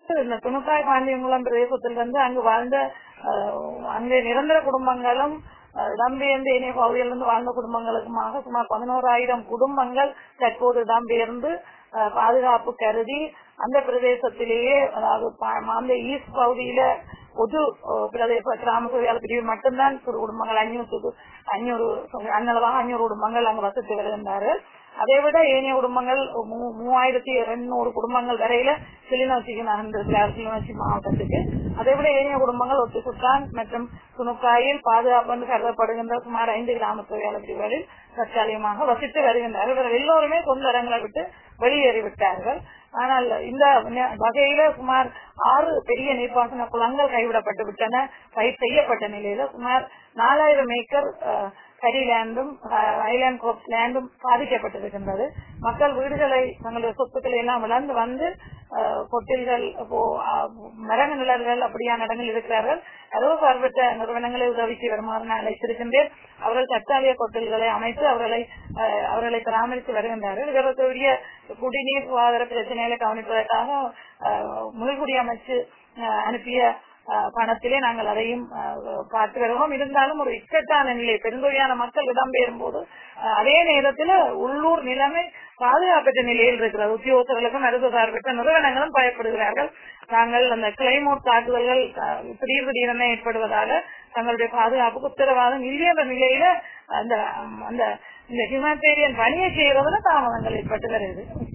இந்த துணுக்காய் காந்தியங்குளம் பிரதேசத்தில் வந்து அங்கு வாழ்ந்த அஹ், அங்கே நிரந்தர குடும்பங்களும் அஹ், இடம்பெயர்ந்து இணைய பகுதியிலிருந்து வாழ்ந்த குடும்பங்களுக்குமாக சுமார் பதினோராயிரம் குடும்பங்கள் தற்போது இடம்பெயர்ந்து அஹ், பாதுகாப்பு கருதி அந்த பிரதேசத்திலேயே அதாவது பா- அந்த ஈஸ்ட் பகுதியில பொது அஹ், பிரதேச கிராம சுகாதார பிரிவு மட்டும்தான் சிறு குடும்பங்கள் அஞ்சூறு அஞ்சூறு அன்னளவாக அஞ்சூறு குடும்பங்கள் அங்கு வசித்து வருகின்றார்கள் அதை விட ஏனைய குடும்பங்கள் மூ- மூவாயிரத்தி இருநூறு குடும்பங்கள் வரையில கிளிநொச்சிக்கு நகர்ந்திருக்கிறார் கிளிநொச்சி மாவட்டத்துக்கு அதை விட ஏனைய குடும்பங்கள் ஒத்துசுத்தான் மற்றும் துணுக்காயில் பாதுகாப்பு என்று கருதப்படுகின்ற சுமார் ஐந்து கிராம தொழிலாளர் பிரிவுகளில் தற்காலிகமாக வசித்து வருகின்றார்கள் இவர்கள் எல்லோருமே சொந்த இடங்களை விட்டு வெளியேறிவிட்டார்கள் ஆனால் இந்த ந- வகையில சுமார் ஆறு பெரிய நீர்ப்பாசன குளங்கள் கைவிடப்பட்டு விட்டன பயிர் செய்யப்பட்ட நிலையில சுமார் நாலாயிரம் ஏக்கர் அஹ், கரி லேண்டும் ஐலாண்ட் கோப்ஸ் லேண்டும் பாதிக்கப்பட்டிருக்கின்றது மக்கள் வீடுகளை தங்களுடைய சொத்துக்களை எல்லாம் இழந்து வந்து அஹ், கொட்டில்கள் இப்போ, அஹ், மரங்க நிழல்கள் அப்படியான இடங்கள் இருக்கிறார்கள் அளவு பார்வையற்ற நிறுவனங்களை உதவிக்கு வருமாறு நான் அழைத்திருக்கின்றேன் அவர்கள் தற்காலிக கொட்டில்களை அமைத்து அவர்களை அஹ், அவர்களை பராமரித்து வருகின்றார்கள் இவர்களுடைய குடிநீர் சுகாதார பிரச்சனைகளை கவனிப்பதற்காக அஹ், முழுகுடி அமைச்சு அஹ், அனுப்பிய அஹ், பணத்திலே நாங்கள் அதையும் அஹ், பார்த்து வருகிறோம் இருந்தாலும் ஒரு இக்கட்டான நிலை பெருந்தொகையான மக்கள் இடம்பெயரும் போது அஹ், அதே நேரத்தில் உள்ளூர் நிலைமை பாதுகாப்பற்ற நிலையில் இருக்கிறது உத்தியோகர்களுக்கும் அரசு சார்பற்ற நிறுவனங்களும் பயப்படுகிறார்கள் நாங்கள் அந்த கிளைமோட் தாக்குதல்கள் அஹ், திடீர் திடீரென ஏற்படுவதாக தங்களுடைய பாதுகாப்புக்கு உத்தரவாதம் இல்லை என்ற நிலையில அந்த அந்த இந்த ஹியூமானிட்டேரியன் பணியை செய்வதில் தாமதங்கள் ஏற்பட்டு வருகிறது